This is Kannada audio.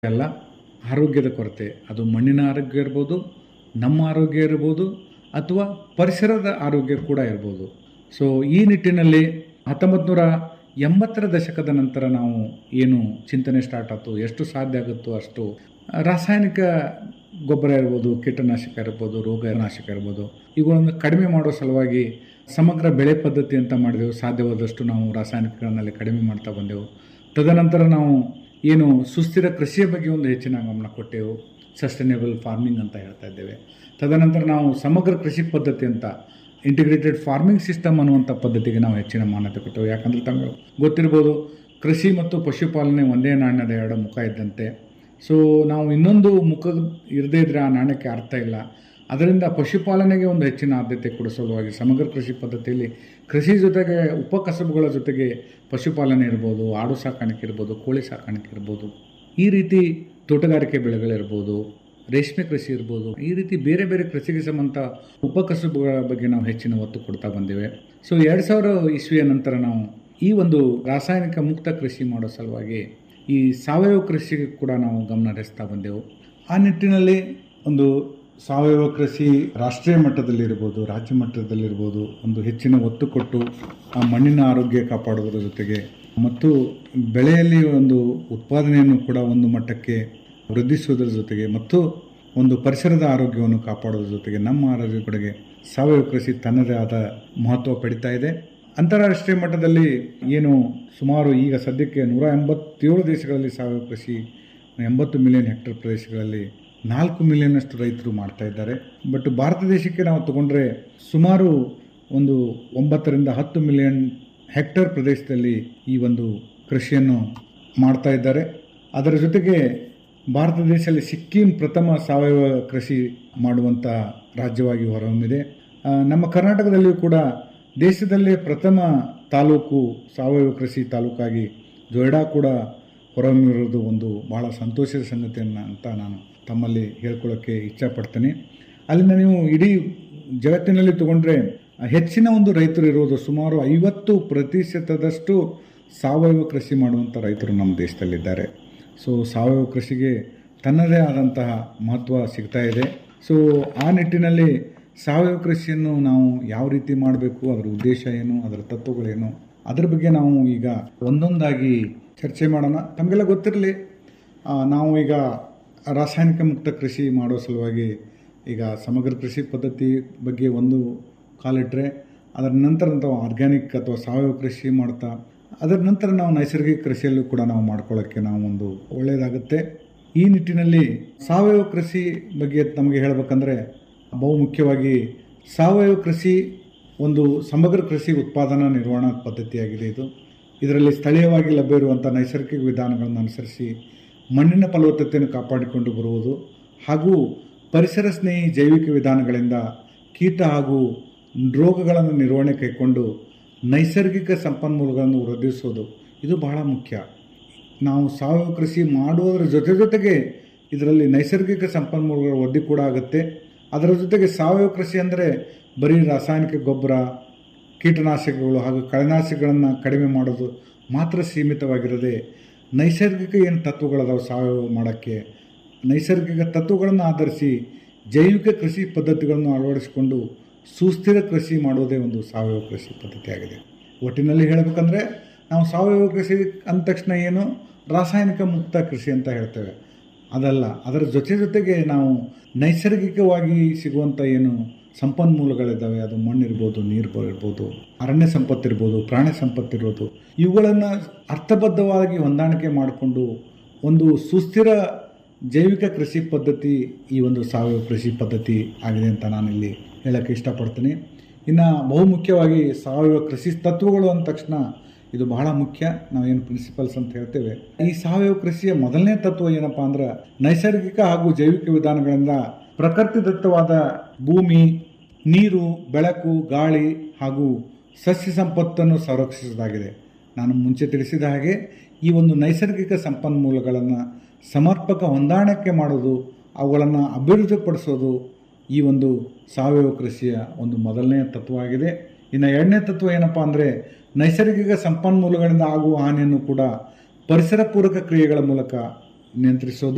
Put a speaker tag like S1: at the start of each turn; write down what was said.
S1: ಅಲ್ಲ ಆರೋಗ್ಯದ ಕೊರತೆ ಅದು ಮಣ್ಣಿನ ಆರೋಗ್ಯ ಇರ್ಬೋದು ನಮ್ಮ ಆರೋಗ್ಯ ಇರ್ಬೋದು ಅಥವಾ ಪರಿಸರದ ಆರೋಗ್ಯ ಕೂಡ ಇರ್ಬೋದು ಸೊ ಈ ನಿಟ್ಟಿನಲ್ಲಿ ಹತ್ತೊಂಬತ್ತು ನೂರ ಎಂಬತ್ತರ ದಶಕದ ನಂತರ ನಾವು ಏನು ಚಿಂತನೆ ಸ್ಟಾರ್ಟ್ ಆಯ್ತು ಎಷ್ಟು ಸಾಧ್ಯ ಆಗುತ್ತೋ ಅಷ್ಟು ರಾಸಾಯನಿಕ ಗೊಬ್ಬರ ಇರ್ಬೋದು ಕೀಟನಾಶಕ ಇರ್ಬೋದು ರೋಗನಾಶಕ ಇರ್ಬೋದು ಇವುಗಳನ್ನು ಕಡಿಮೆ ಮಾಡೋ ಸಲುವಾಗಿ ಸಮಗ್ರ ಬೆಳೆ ಪದ್ಧತಿ ಅಂತ ಮಾಡಿದೆವು ಸಾಧ್ಯವಾದಷ್ಟು ನಾವು ರಾಸಾಯನಿಕಗಳನ್ನಲ್ಲಿ ಕಡಿಮೆ ಮಾಡ್ತಾ ಬಂದೆವು ತದನಂತರ ನಾವು ಏನು ಸುಸ್ಥಿರ ಕೃಷಿಯ ಬಗ್ಗೆ ಒಂದು ಹೆಚ್ಚಿನ ಗಮನ ಕೊಟ್ಟೆವು ಸಸ್ಟೈನೇಬಲ್ ಫಾರ್ಮಿಂಗ್ ಅಂತ ಹೇಳ್ತಾ ಇದ್ದೇವೆ ತದನಂತರ ನಾವು ಸಮಗ್ರ ಕೃಷಿ ಪದ್ಧತಿ ಅಂತ ಇಂಟಿಗ್ರೇಟೆಡ್ ಫಾರ್ಮಿಂಗ್ ಸಿಸ್ಟಮ್ ಅನ್ನುವಂಥ ಪದ್ಧತಿಗೆ ನಾವು ಹೆಚ್ಚಿನ ಮಾನ್ಯತೆ ಕೊಟ್ಟೆವು ಯಾಕಂದರೆ ತಮಗೆ ಗೊತ್ತಿರ್ಬೋದು ಕೃಷಿ ಮತ್ತು ಪಶುಪಾಲನೆ ಒಂದೇ ನಾಣ್ಯದ ಎರಡು ಮುಖ ಇದ್ದಂತೆ ಸೊ ನಾವು ಇನ್ನೊಂದು ಮುಖ ಇರದೇ ಇದ್ದರೆ ಆ ನಾಣ್ಯಕ್ಕೆ ಅರ್ಥ ಇಲ್ಲ ಅದರಿಂದ ಪಶುಪಾಲನೆಗೆ ಒಂದು ಹೆಚ್ಚಿನ ಆದ್ಯತೆ ಕೊಡೋ ಸಲುವಾಗಿ ಸಮಗ್ರ ಕೃಷಿ ಪದ್ಧತಿಯಲ್ಲಿ ಕೃಷಿ ಜೊತೆಗೆ ಉಪಕಸಬುಗಳ ಜೊತೆಗೆ ಪಶುಪಾಲನೆ ಇರ್ಬೋದು ಆಡು ಸಾಕಾಣಿಕೆ ಇರ್ಬೋದು ಕೋಳಿ ಸಾಕಾಣಿಕೆ ಇರ್ಬೋದು ಈ ರೀತಿ ತೋಟಗಾರಿಕೆ ಬೆಳೆಗಳಿರ್ಬೋದು ರೇಷ್ಮೆ ಕೃಷಿ ಇರ್ಬೋದು ಈ ರೀತಿ ಬೇರೆ ಬೇರೆ ಕೃಷಿಗೆ ಸಂಬಂಧ ಉಪಕಸಬುಗಳ ಬಗ್ಗೆ ನಾವು ಹೆಚ್ಚಿನ ಒತ್ತು ಕೊಡ್ತಾ ಬಂದಿವೆ ಸೊ ಎರಡು ಸಾವಿರ ಇಸ್ವಿಯ ನಂತರ ನಾವು ಈ ಒಂದು ರಾಸಾಯನಿಕ ಮುಕ್ತ ಕೃಷಿ ಮಾಡೋ ಸಲುವಾಗಿ ಈ ಸಾವಯವ ಕೃಷಿಗೆ ಕೂಡ ನಾವು ಗಮನ ಹರಿಸ್ತಾ ಬಂದೆವು ಆ ನಿಟ್ಟಿನಲ್ಲಿ ಒಂದು ಸಾವಯವ ಕೃಷಿ ರಾಷ್ಟ್ರೀಯ ಮಟ್ಟದಲ್ಲಿರ್ಬೋದು ರಾಜ್ಯ ಮಟ್ಟದಲ್ಲಿರ್ಬೋದು ಒಂದು ಹೆಚ್ಚಿನ ಒತ್ತು ಕೊಟ್ಟು ಆ ಮಣ್ಣಿನ ಆರೋಗ್ಯ ಕಾಪಾಡುವುದರ ಜೊತೆಗೆ ಮತ್ತು ಬೆಳೆಯಲ್ಲಿ ಒಂದು ಉತ್ಪಾದನೆಯನ್ನು ಕೂಡ ಒಂದು ಮಟ್ಟಕ್ಕೆ ವೃದ್ಧಿಸುವುದರ ಜೊತೆಗೆ ಮತ್ತು ಒಂದು ಪರಿಸರದ ಆರೋಗ್ಯವನ್ನು ಕಾಪಾಡೋದ್ರ ಜೊತೆಗೆ ನಮ್ಮ ಆರೋಗ್ಯ ಕಡೆಗೆ ಸಾವಯವ ಕೃಷಿ ತನ್ನದೇ ಆದ ಮಹತ್ವ ಪಡಿತಾ ಇದೆ ಅಂತಾರಾಷ್ಟ್ರೀಯ ಮಟ್ಟದಲ್ಲಿ ಏನು ಸುಮಾರು ಈಗ ಸದ್ಯಕ್ಕೆ ನೂರ ಎಂಬತ್ತೇಳು ದೇಶಗಳಲ್ಲಿ ಸಾವಯವ ಕೃಷಿ ಎಂಬತ್ತು ಮಿಲಿಯನ್ ಹೆಕ್ಟೇರ್ ಪ್ರದೇಶಗಳಲ್ಲಿ ನಾಲ್ಕು ಮಿಲಿಯನ್ನಷ್ಟು ರೈತರು ಮಾಡ್ತಾ ಇದ್ದಾರೆ ಬಟ್ ಭಾರತ ದೇಶಕ್ಕೆ ನಾವು ತಗೊಂಡ್ರೆ ಸುಮಾರು ಒಂದು ಒಂಬತ್ತರಿಂದ ಹತ್ತು ಮಿಲಿಯನ್ ಹೆಕ್ಟೇರ್ ಪ್ರದೇಶದಲ್ಲಿ ಈ ಒಂದು ಕೃಷಿಯನ್ನು ಮಾಡ್ತಾ ಇದ್ದಾರೆ ಅದರ ಜೊತೆಗೆ ಭಾರತ ದೇಶದಲ್ಲಿ ಸಿಕ್ಕಿಂ ಪ್ರಥಮ ಸಾವಯವ ಕೃಷಿ ಮಾಡುವಂಥ ರಾಜ್ಯವಾಗಿ ಹೊರಹೊಮ್ಮಿದೆ ಆ, ನಮ್ಮ ಕರ್ನಾಟಕದಲ್ಲಿಯೂ ಕೂಡ ದೇಶದಲ್ಲೇ ಪ್ರಥಮ ತಾಲೂಕು ಸಾವಯವ ಕೃಷಿ ತಾಲೂಕಾಗಿ ಜೊಯ್ಡಾ ಕೂಡ ಹೊರಹೊಮ್ಮಿರೋದು ಒಂದು ಬಹಳ ಸಂತೋಷದ ಸಂಗತಿಯನ್ನು ಅಂತ ನಾನು ತಮ್ಮಲ್ಲಿ ಹೇಳ್ಕೊಳ್ಳೋಕ್ಕೆ ಇಚ್ಛಪಡ್ತೇನೆ ಅಲ್ಲಿಂದ ನೀವು ಇಡೀ ಜಗತ್ತಿನಲ್ಲಿ ತಗೊಂಡ್ರೆ ಹೆಚ್ಚಿನ ಒಂದು ರೈತರು ಇರೋದು ಸುಮಾರು ಐವತ್ತು ಪ್ರತಿಶತದಷ್ಟು ಸಾವಯವ ಕೃಷಿ ಮಾಡುವಂಥ ರೈತರು ನಮ್ಮ ದೇಶದಲ್ಲಿದ್ದಾರೆ ಸೊ ಸಾವಯವ ಕೃಷಿಗೆ ತನ್ನದೇ ಆದಂತಹ ಮಹತ್ವ ಸಿಗ್ತಾ ಇದೆ ಸೊ ಆ ನಿಟ್ಟಿನಲ್ಲಿ ಸಾವಯವ ಕೃಷಿಯನ್ನು ನಾವು ಯಾವ ರೀತಿ ಮಾಡಬೇಕು ಅದರ ಉದ್ದೇಶ ಏನು ಅದರ ತತ್ವಗಳೇನು ಅದರ ಬಗ್ಗೆ ನಾವು ಈಗ ಒಂದೊಂದಾಗಿ ಚರ್ಚೆ ಮಾಡೋಣ ತಮಗೆಲ್ಲ ಗೊತ್ತಿರಲಿ ಆ, ನಾವು ಈಗ ರಾಸಾಯನಿಕ ಮುಕ್ತ ಕೃಷಿ ಮಾಡೋ ಸಲುವಾಗಿ ಈಗ ಸಮಗ್ರ ಕೃಷಿ ಪದ್ಧತಿ ಬಗ್ಗೆ ಒಂದು ಕಾಲಿಟ್ರೆ ಅದರ ನಂತರ ನಾವು ಆರ್ಗ್ಯಾನಿಕ್ ಅಥವಾ ಸಾವಯವ ಕೃಷಿ ಮಾಡ್ತಾ ಅದರ ನಂತರ ನಾವು ನೈಸರ್ಗಿಕ ಕೃಷಿಯಲ್ಲೂ ಕೂಡ ನಾವು ಮಾಡ್ಕೊಳ್ಳೋಕ್ಕೆ ನಾವು ಒಂದು ಒಳ್ಳೆಯದಾಗುತ್ತೆ ಈ ನಿಟ್ಟಿನಲ್ಲಿ ಸಾವಯವ ಕೃಷಿ ಬಗ್ಗೆ ನಮಗೆ ಹೇಳಬೇಕಂದ್ರೆ ಬಹು ಮುಖ್ಯವಾಗಿ ಸಾವಯವ ಕೃಷಿ ಒಂದು ಸಮಗ್ರ ಕೃಷಿ ಉತ್ಪಾದನಾ ನಿರ್ವಹಣಾ ಪದ್ಧತಿಯಾಗಿದೆ ಇದು ಇದರಲ್ಲಿ ಸ್ಥಳೀಯವಾಗಿ ಲಭ್ಯ ಇರುವಂಥ ನೈಸರ್ಗಿಕ ವಿಧಾನಗಳನ್ನು ಅನುಸರಿಸಿ ಮಣ್ಣಿನ ಫಲವತ್ತತೆಯನ್ನು ಕಾಪಾಡಿಕೊಂಡು ಬರುವುದು ಹಾಗೂ ಪರಿಸರ ಸ್ನೇಹಿ ಜೈವಿಕ ವಿಧಾನಗಳಿಂದ ಕೀಟ ಹಾಗೂ ರೋಗಗಳನ್ನು ನಿರ್ವಹಣೆ ಕೈಕೊಂಡು ನೈಸರ್ಗಿಕ ಸಂಪನ್ಮೂಲಗಳನ್ನು ವೃದ್ಧಿಸೋದು ಇದು ಬಹಳ ಮುಖ್ಯ ನಾವು ಸಾವಯವ ಕೃಷಿ ಮಾಡುವುದರ ಜೊತೆ ಜೊತೆಗೆ ಇದರಲ್ಲಿ ನೈಸರ್ಗಿಕ ಸಂಪನ್ಮೂಲಗಳ ವೃದ್ಧಿ ಕೂಡ ಆಗುತ್ತೆ ಅದರ ಜೊತೆಗೆ ಸಾವಯವ ಕೃಷಿ ಅಂದರೆ ಬರೀ ರಾಸಾಯನಿಕ ಗೊಬ್ಬರ ಕೀಟನಾಶಕಗಳು ಹಾಗೂ ಕಳೆನಾಶಕಗಳನ್ನು ಕಡಿಮೆ ಮಾಡೋದು ಮಾತ್ರ ಸೀಮಿತವಾಗಿರದೆ ನೈಸರ್ಗಿಕ ಏನು ತತ್ವಗಳದಾವೆ ಸಾವಯವ ಮಾಡೋಕ್ಕೆ ನೈಸರ್ಗಿಕ ತತ್ವಗಳನ್ನು ಆಧರಿಸಿ ಜೈವಿಕ ಕೃಷಿ ಪದ್ಧತಿಗಳನ್ನು ಅಳವಡಿಸಿಕೊಂಡು ಸುಸ್ಥಿರ ಕೃಷಿ ಮಾಡೋದೇ ಒಂದು ಸಾವಯವ ಕೃಷಿ ಪದ್ಧತಿಯಾಗಿದೆ ಒಟ್ಟಿನಲ್ಲಿ ಹೇಳಬೇಕಂದ್ರೆ ನಾವು ಸಾವಯವ ಕೃಷಿ ಅಂದ ತಕ್ಷಣ ಏನು ರಾಸಾಯನಿಕ ಮುಕ್ತ ಕೃಷಿ ಅಂತ ಹೇಳ್ತೇವೆ ಅದಲ್ಲ ಅದರ ಜೊತೆ ಜೊತೆಗೆ ನಾವು ನೈಸರ್ಗಿಕವಾಗಿ ಸಿಗುವಂಥ ಏನು ಸಂಪನ್ಮೂಲಗಳಿದ್ದಾವೆ ಅದು ಮಣ್ಣಿರ್ಬೋದು ನೀರು ಇರ್ಬೋದು ಅರಣ್ಯ ಸಂಪತ್ತಿರ್ಬೋದು ಪ್ರಾಣಿ ಸಂಪತ್ತಿರ್ಬೋದು ಇವುಗಳನ್ನು ಅರ್ಥಬದ್ಧವಾಗಿ ಹೊಂದಾಣಿಕೆ ಮಾಡಿಕೊಂಡು ಒಂದು ಸುಸ್ಥಿರ ಜೈವಿಕ ಕೃಷಿ ಪದ್ಧತಿ ಈ ಒಂದು ಸಾವಯವ ಕೃಷಿ ಪದ್ಧತಿ ಆಗಿದೆ ಅಂತ ನಾನಿಲ್ಲಿ ಹೇಳೋಕ್ಕೆ ಇಷ್ಟಪಡ್ತೀನಿ ಇನ್ನು ಬಹುಮುಖ್ಯವಾಗಿ ಸಾವಯವ ಕೃಷಿ ತತ್ವಗಳು ಅಂದ ತಕ್ಷಣ ಇದು ಬಹಳ ಮುಖ್ಯ ನಾವೇನು ಪ್ರಿನ್ಸಿಪಲ್ಸ್ ಅಂತ ಹೇಳ್ತೇವೆ ಈ ಸಾವಯವ ಕೃಷಿಯ ಮೊದಲನೇ ತತ್ವ ಏನಪ್ಪ ಅಂದ್ರೆ ನೈಸರ್ಗಿಕ ಹಾಗೂ ಜೈವಿಕ ವಿಧಾನಗಳಿಂದ ಪ್ರಕೃತಿದತ್ತವಾದ ಭೂಮಿ ನೀರು ಬೆಳಕು ಗಾಳಿ ಹಾಗೂ ಸಸ್ಯ ಸಂಪತ್ತನ್ನು ಸಂರಕ್ಷಿಸುವುದಾಗಿದೆ ನಾನು ಮುಂಚೆ ತಿಳಿಸಿದ ಹಾಗೆ ಈ ಒಂದು ನೈಸರ್ಗಿಕ ಸಂಪನ್ಮೂಲಗಳನ್ನು ಸಮರ್ಪಕ ಹೊಂದಾಣಿಕೆ ಮಾಡೋದು ಅವುಗಳನ್ನು ಅಭಿವೃದ್ಧಿಪಡಿಸೋದು ಈ ಒಂದು ಸಾವಯವ ಕೃಷಿಯ ಒಂದು ಮೊದಲನೆಯ ತತ್ವ ಆಗಿದೆ ಇನ್ನು ಎರಡನೇ ತತ್ವ ಏನಪ್ಪ ಅಂದರೆ ನೈಸರ್ಗಿಕ ಸಂಪನ್ಮೂಲಗಳಿಂದ ಆಗುವ ಹಾನಿಯನ್ನು ಕೂಡ ಪರಿಸರ ಪೂರಕ ಕ್ರಿಯೆಗಳ ಮೂಲಕ ನಿಯಂತ್ರಿಸೋದು